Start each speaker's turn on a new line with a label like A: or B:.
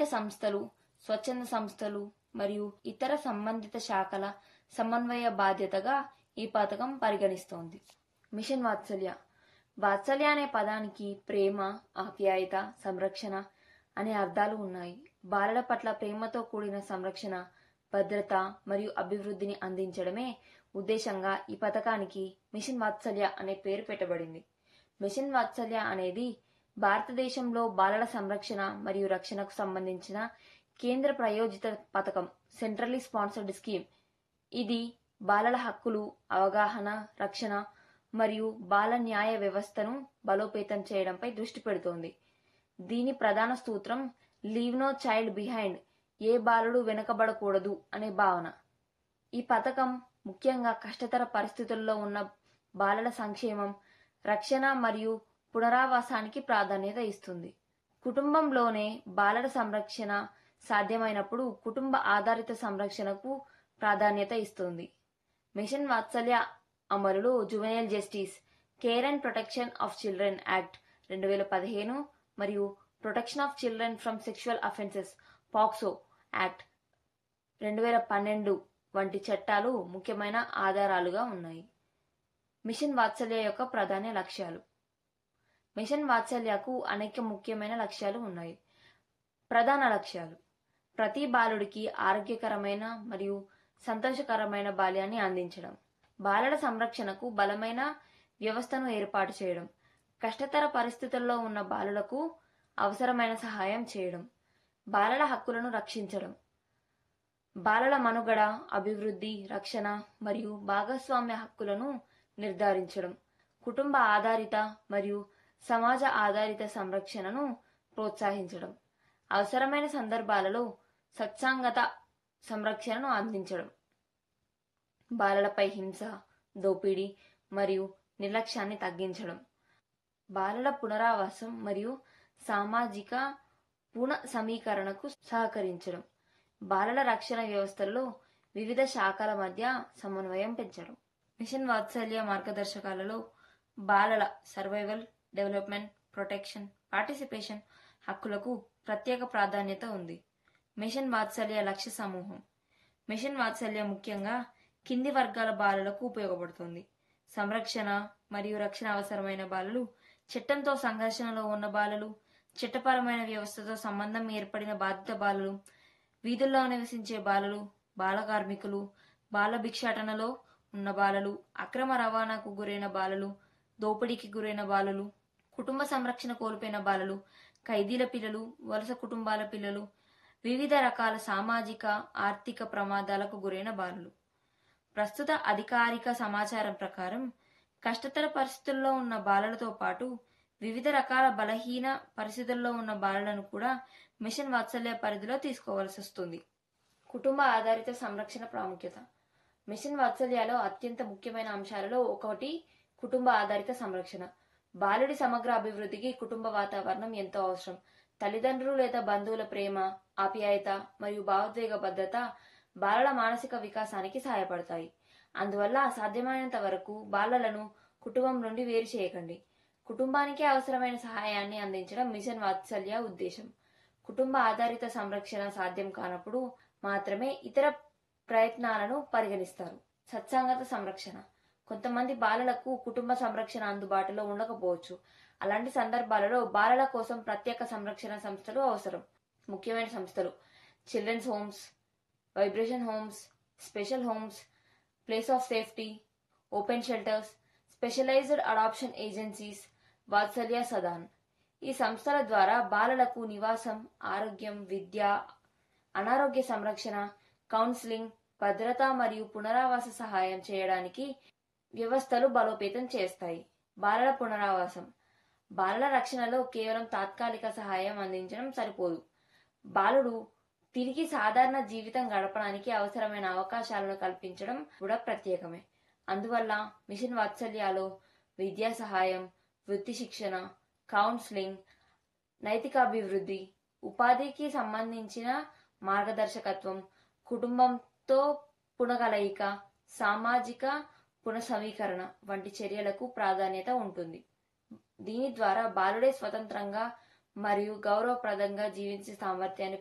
A: స్థానిక సంస్థలు స్వచ్ఛంద సంస్థలు మరియు ఇతర సంబంధిత శాఖల సమన్వయ బాధ్యతగా ఈ పథకం పరిగణిస్తోంది మిషన్ వాత్సల్య వాత్సల్య అనే పదానికి ప్రేమ ఆప్యాయత సంరక్షణ అనే అర్థాలు ఉన్నాయి బాలల పట్ల ప్రేమతో కూడిన సంరక్షణ భద్రత మరియు అభివృద్ధిని అందించడమే ఉద్దేశంగా ఈ పథకానికి మిషన్ వాత్సల్య అనే పేరు పెట్టబడింది మిషన్ వాత్సల్య అనేది భారతదేశంలో బాలల సంరక్షణ మరియు రక్షణకు సంబంధించిన కేంద్ర ప్రయోజిత పథకం సెంట్రల్లీ స్పాన్సర్డ్ స్కీమ్ ఇది బాలల హక్కులు అవగాహన రక్షణ మరియు బాల న్యాయ వ్యవస్థను బలోపేతం చేయడంపై దృష్టి పెడుతోంది దీని ప్రధాన సూత్రం లీవ్ నో చైల్డ్ బిహైండ్ ఏ బాలుడు వెనుకబడకూడదు అనే భావన ఈ పథకం ముఖ్యంగా కష్టతర పరిస్థితుల్లో ఉన్న బాలల సంక్షేమం రక్షణ మరియు పునరావాసానికి ప్రాధాన్యత ఇస్తుంది కుటుంబంలోనే బాలల సంరక్షణ సాధ్యమైనప్పుడు కుటుంబ ఆధారిత సంరక్షణకు ప్రాధాన్యత ఇస్తుంది మిషన్ వాత్సల్య అమలులో juvenile justice care and protection of children act రెండు వేల పదిహేను మరియు protection of children from sexual offences POCSO act రెండు వేల పన్నెండు వంటి చట్టాలు ముఖ్యమైన ఆధారాలుగా ఉన్నాయి మిషన్ వాత్సల్య యొక్క ప్రధాన లక్ష్యాలు మిషన్ వాత్సల్యకు అనేక ముఖ్యమైన లక్ష్యాలు ఉన్నాయి ప్రధాన లక్ష్యాలు ప్రతి బాలుడికి ఆరోగ్యకరమైన మరియు సంతోషకరమైన బాల్యాన్ని అందించడం బాలల సంరక్షణకు బలమైన వ్యవస్థను ఏర్పాటు చేయడం కష్టతర పరిస్థితుల్లో ఉన్న బాలులకు అవసరమైన సహాయం చేయడం బాలల హక్కులను రక్షించడం బాలల మనుగడ అభివృద్ధి రక్షణ మరియు భాగస్వామ్య హక్కులను నిర్ధారించడం కుటుంబ ఆధారిత మరియు సమాజ ఆధారిత సంరక్షణను ప్రోత్సహించడం అవసరమైన సందర్భాలలో సత్సంగత సంరక్షణను అందించడం బాలలపై హింస దోపిడీ మరియు నిర్లక్ష్యాన్ని తగ్గించడం బాలల పునరావాసం మరియు సామాజిక పునః సమీకరణకు సహకరించడం బాలల రక్షణ వ్యవస్థలలో వివిధ శాఖల మధ్య సమన్వయం పెంచడం మిషన్ వాత్సల్య మార్గదర్శకాలలో బాలల సర్వైవల్ డెవలప్మెంట్ ప్రొటెక్షన్ పార్టిసిపేషన్ హక్కులకు ప్రత్యేక ప్రాధాన్యత ఉంది మిషన్ వాత్సల్య లక్ష్య సమూహం మిషన్ వాత్సల్య ముఖ్యంగా కింది వర్గాల బాలలకు ఉపయోగపడుతుంది సంరక్షణ మరియు రక్షణ అవసరమైన బాలలు చట్టంతో సంఘర్షణలో ఉన్న బాలలు చట్టపరమైన వ్యవస్థతో సంబంధం ఏర్పడిన బాధిత బాలలు వీధుల్లో నివసించే బాలలు బాల కార్మికులు బాల భిక్షాటనలో ఉన్న బాలలు అక్రమ రవాణాకు గురైన బాలలు దోపిడీకి గురైన బాలలు కుటుంబ సంరక్షణ కోల్పోయిన బాలలు ఖైదీల పిల్లలు వలస కుటుంబాల పిల్లలు వివిధ రకాల సామాజిక ఆర్థిక ప్రమాదాలకు గురైన బాలలు ప్రస్తుత అధికారిక సమాచారం ప్రకారం కష్టతర పరిస్థితుల్లో ఉన్న బాలలతో పాటు వివిధ రకాల బలహీన పరిస్థితుల్లో ఉన్న బాలలను కూడా మిషన్ వాత్సల్య పరిధిలో తీసుకోవాల్సి వస్తుంది కుటుంబ ఆధారిత సంరక్షణ ప్రాముఖ్యత మిషన్ వాత్సల్యలో అత్యంత ముఖ్యమైన అంశాలలో ఒకటి కుటుంబ ఆధారిత సంరక్షణ బాలుడి సమగ్ర అభివృద్ధికి కుటుంబ వాతావరణం ఎంతో అవసరం తల్లిదండ్రులు లేదా బంధువుల ప్రేమ ఆప్యాయత మరియు భావోద్వేగ భద్రత బాలల మానసిక వికాసానికి సహాయపడతాయి అందువల్ల సాధ్యమైనంత వరకు బాలలను కుటుంబం నుండి వేరు చేయకండి కుటుంబానికి అవసరమైన సహాయాన్ని అందించడం మిషన్ వాత్సల్య ఉద్దేశం కుటుంబ ఆధారిత సంరక్షణ సాధ్యం కానప్పుడు మాత్రమే ఇతర ప్రయత్నాలను పరిగణిస్తారు సత్సంగత సంరక్షణ కొంతమంది బాలలకు కుటుంబ సంరక్షణ అందుబాటులో ఉండకపోవచ్చు అలాంటి సందర్భాలలో బాలల కోసం ప్రత్యేక సంరక్షణ సంస్థలు అవసరం ముఖ్యమైన సంస్థలు children's homes vibration homes special homes place of safety open shelters specialised adoption agencies Vatsalya Sadan ఈ సంస్థల ద్వారా బాలలకు నివాసం ఆరోగ్యం విద్య అనారోగ్య సంరక్షణ కౌన్సిలింగ్ భద్రత మరియు పునరావాస సహాయం చేయడానికి వ్యవస్థలు బలోపేతం చేస్తాయి బాలల పునరావాసం బాలల రక్షణలో కేవలం తాత్కాలిక సహాయం అందించడం సరిపోదు బాలుడు తిరిగి సాధారణ జీవితం గడపడానికి అవసరమైన అవకాశాలను కల్పించడం కూడా ప్రత్యేకమే అందువల్ల మిషన్ వాత్సల్యాలో విద్యా సహాయం వృత్తి శిక్షణ కౌన్సిలింగ్ నైతికాభివృద్ధి ఉపాధికి సంబంధించిన మార్గదర్శకత్వం కుటుంబంతో పునగలయిక సామాజిక పునఃసమీకరణ వంటి చర్యలకు ప్రాధాన్యత ఉంటుంది దీని ద్వారా బాలుడే స్వతంత్రంగా మరియు గౌరవప్రదంగా జీవించే సామర్థ్యాన్ని